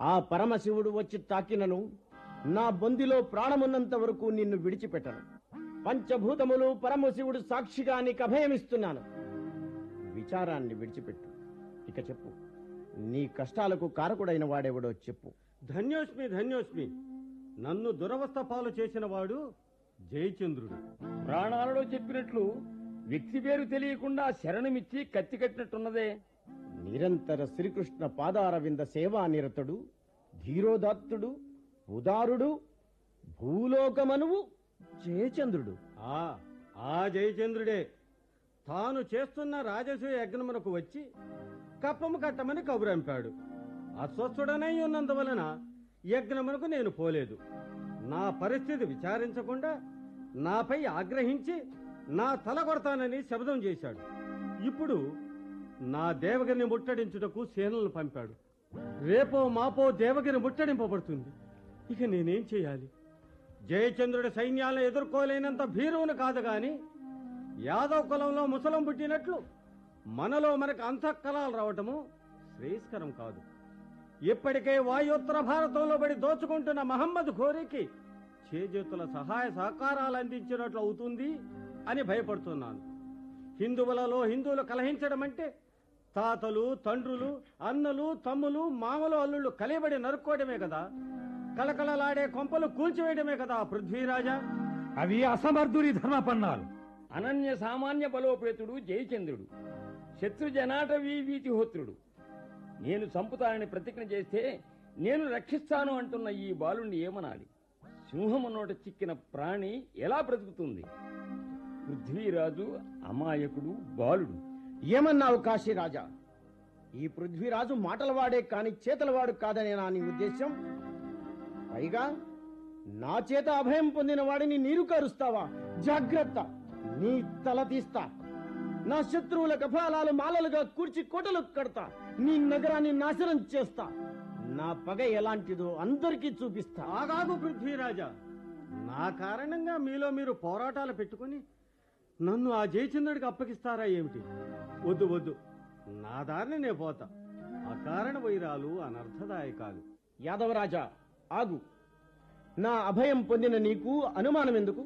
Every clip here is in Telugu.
ఆ పరమశివుడు వచ్చి తాకినను నా బొందిలో ప్రాణమున్నంత వరకు నిన్ను విడిచిపెట్టను పంచభూతములు పరమశివుడు సాక్షిగా నీకు అభయమిస్తున్నాను విచారాన్ని విడిచిపెట్టు ఇక చెప్పు నీ కష్టాలకు కారకుడైన వాడెవడో చెప్పు ధన్యోస్మి ధన్యోస్మి నన్ను దురవస్థ పాలు చేసిన వాడు జయచంద్రుడు పురాణాలలో చెప్పినట్లు వ్యక్తి పేరు తెలియకుండా శరణమిచ్చి కత్తి కట్టినట్టున్నదే నిరంతర శ్రీకృష్ణ పాదారవింద సేవా నిరతుడు ధీరోదాత్తుడు ఉదారుడు భూలోకమనువు జయచంద్రుడు ఆ ఆ జయచంద్రుడే తాను చేస్తున్న రాజసూయ యజ్ఞమునకు వచ్చి కప్పము కట్టమని కబురంపాడు అస్వస్థుడనై ఉన్నందువలన యజ్ఞమునకు నేను పోలేదు నా పరిస్థితి విచారించకుండా నాపై ఆగ్రహించి నా తల కొడతానని శబ్దం చేశాడు ఇప్పుడు నా దేవగిరిని ముట్టడించుటకు సేనలను పంపాడు రేపో మాపో దేవగిరి ముట్టడింపబడుతుంది ఇక నేనేం చేయాలి జయచంద్రుడి సైన్యాలను ఎదుర్కోలేనంత భీరువును కాదు గాని యాదవ్ కులంలో ముసలం పుట్టినట్లు మనలో మనకు అంతఃకలాలు రావటము శ్రేయస్కరం కాదు ఇప్పటికే వాయుత్తర భారతంలో పడి దోచుకుంటున్న మహమ్మద్ ఘోరీకి చేజేతుల సహాయ సహకారాలు అందించినట్లు అవుతుంది అని భయపడుతున్నాను హిందువులలో హిందువులు కలహించడం అంటే తాతలు తండ్రులు అన్నలు తమ్ములు మామలు అల్లుళ్ళు కలియబడి నరుక్కోవడమే కదా కళకళలాడే కొంపలు కూల్చివేయడమే కదా పృథ్వీరాజా అవి అసమర్థుని ధర్మపన్నాలు అనన్య సామాన్య బలోపేతుడు జయచంద్రుడు శత్రు జనాటవీ వీతిహోత్రుడు నేను చంపుతానని ప్రతిజ్ఞ చేస్తే నేను రక్షిస్తాను అంటున్న ఈ బాలుణ్ణి ఏమనాలి సింహము నోట చిక్కిన ప్రాణి ఎలా బ్రతుకుతుంది పృథ్వీరాజు అమాయకుడు బాలుడు ఏమన్నావు కాశీరాజా ఈ పృథ్వీరాజు మాటల వాడే కాని చేతలవాడు కాదనే నా నీ ఉద్దేశం పైగా నా చేత అభయం పొందిన వాడిని నీరు కరుస్తావా జాగ్రత్త నీ తల తీస్తా నా శత్రువుల కఫాలాలు మాలలుగా కూర్చి కోటలు కడతా నీ నగరాన్ని నాశనం చేస్తా నా పగ ఎలాంటిదో అందరికీ చూపిస్తా ఆగాగు పృథ్వీరాజా నా కారణంగా మీలో మీరు పోరాటాలు పెట్టుకుని నన్ను ఆ జయచంద్రుడికి అప్పగిస్తారా ఏమిటి వద్దు వద్దు నా దారిని నే పోతా అకారణ వైరాలు అనర్థదాయకాలు యాదవరాజా ఆగు నా అభయం పొందిన నీకు అనుమానం ఎందుకు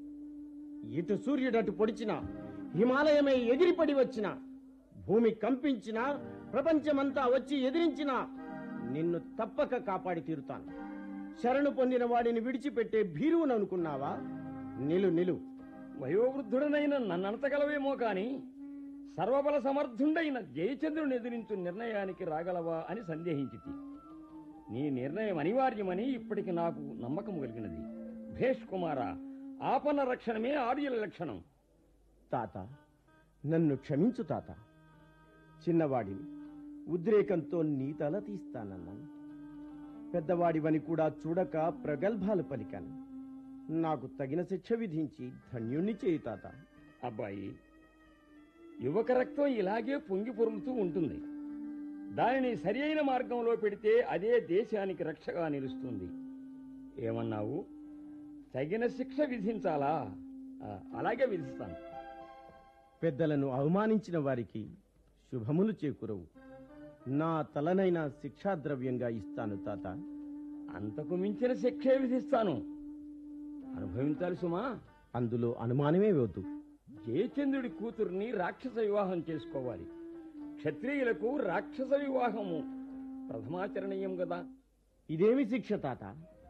ఇటు సూర్యుడటు పొడిచిన హిమాలయమే ఎగిరిపడి వచ్చిన భూమి కంపించిన ప్రపంచమంతా వచ్చి ఎదిరించిన నిన్ను తప్పక కాపాడి తీరుతాను శరణు పొందిన వాడిని విడిచిపెట్టే భీరువును అనుకున్నావా నిలు నిలు వయోవృద్ధుడనైన నన్నంతగలవేమో కాని సర్వబల సమర్థుండైన జయచంద్రుని ఎదిరించు నిర్ణయానికి రాగలవా అని సందేహించితి నీ నిర్ణయం అనివార్యమని ఇప్పటికి నాకు నమ్మకం కలిగినది భేష్ కుమార ఆపన్న రక్షణమే ఆర్యుల లక్షణం తాత నన్ను క్షమించు తాత చిన్నవాడిని ఉద్రేకంతో నీ తల తీస్తానన్నాను పెద్దవాడివని కూడా చూడక ప్రగల్భాలు పలికాను నాకు తగిన శిక్ష విధించి ధన్యుణ్ణి చేయి తాత అబ్బాయి యువక రక్తం ఇలాగే పొంగి పొరులుతూ ఉంటుంది దానిని సరి అయిన మార్గంలో పెడితే అదే దేశానికి రక్షగా నిలుస్తుంది ఏమన్నావు తగిన శిక్ష విధించాలా ఆ, అలాగే విధిస్తాను పెద్దలను అవమానించిన వారికి శుభములు చేకూరవు నా తలనైనా శిక్షాద్రవ్యంగా ఇస్తాను తాత అంతకు మించిన శిక్షే విధిస్తాను అనుభవించాలి సుమా అందులో అనుమానమే వద్దు జయచంద్రుడి కూతుర్ని రాక్షస వివాహం చేసుకోవాలి క్షత్రియులకు రాక్షస వివాహము ప్రథమాచరణీయం కదా ఇదేమి శిక్ష తాత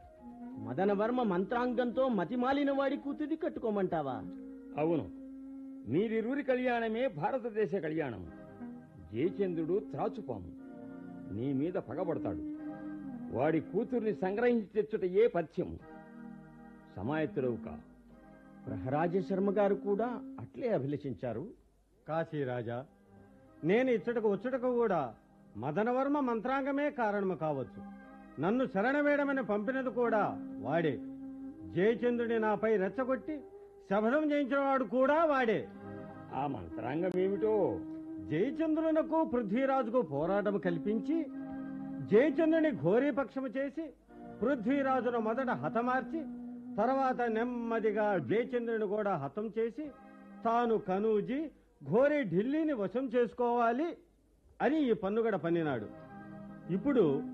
మదనవర్మ మంత్రాంగంతో మతిమాలిన వాడి కూతురి కట్టుకోమంటావా అవును మీరిరువురి కళ్యాణమే భారతదేశ కళ్యాణం జయచంద్రుడు త్రాచుపాము నీ మీద పగబడతాడు వాడి కూతుర్ని సంగ్రహించి తెచ్చుట ఏ పథ్యము సమాయత్తుడవు కా ప్రహరాజ శర్మ గారు కూడా అట్లే అభిలషించారు కాశీరాజా నేను ఇచ్చటకు వచ్చుటకు కూడా మదనవర్మ మంత్రాంగమే కారణము కావచ్చు నన్ను శరణవేడమని పంపినది కూడా వాడే జయచంద్రుడి నాపై రెచ్చగొట్టి శబదం చేయించిన వాడు కూడా వాడే ఆ మంత్రాంగం ఏమిటో జయచంద్రునకు పృథ్వీరాజుకు పోరాటం కల్పించి జయచంద్రుని ఘోరీపక్షము చేసి పృథ్వీరాజును మొదట హతమార్చి తర్వాత నెమ్మదిగా జయచంద్రుని కూడా హతం చేసి తాను కనూజి ఘోరీ ఢిల్లీని వశం చేసుకోవాలి అని ఈ పన్నుగడ పన్నినాడు ఇప్పుడు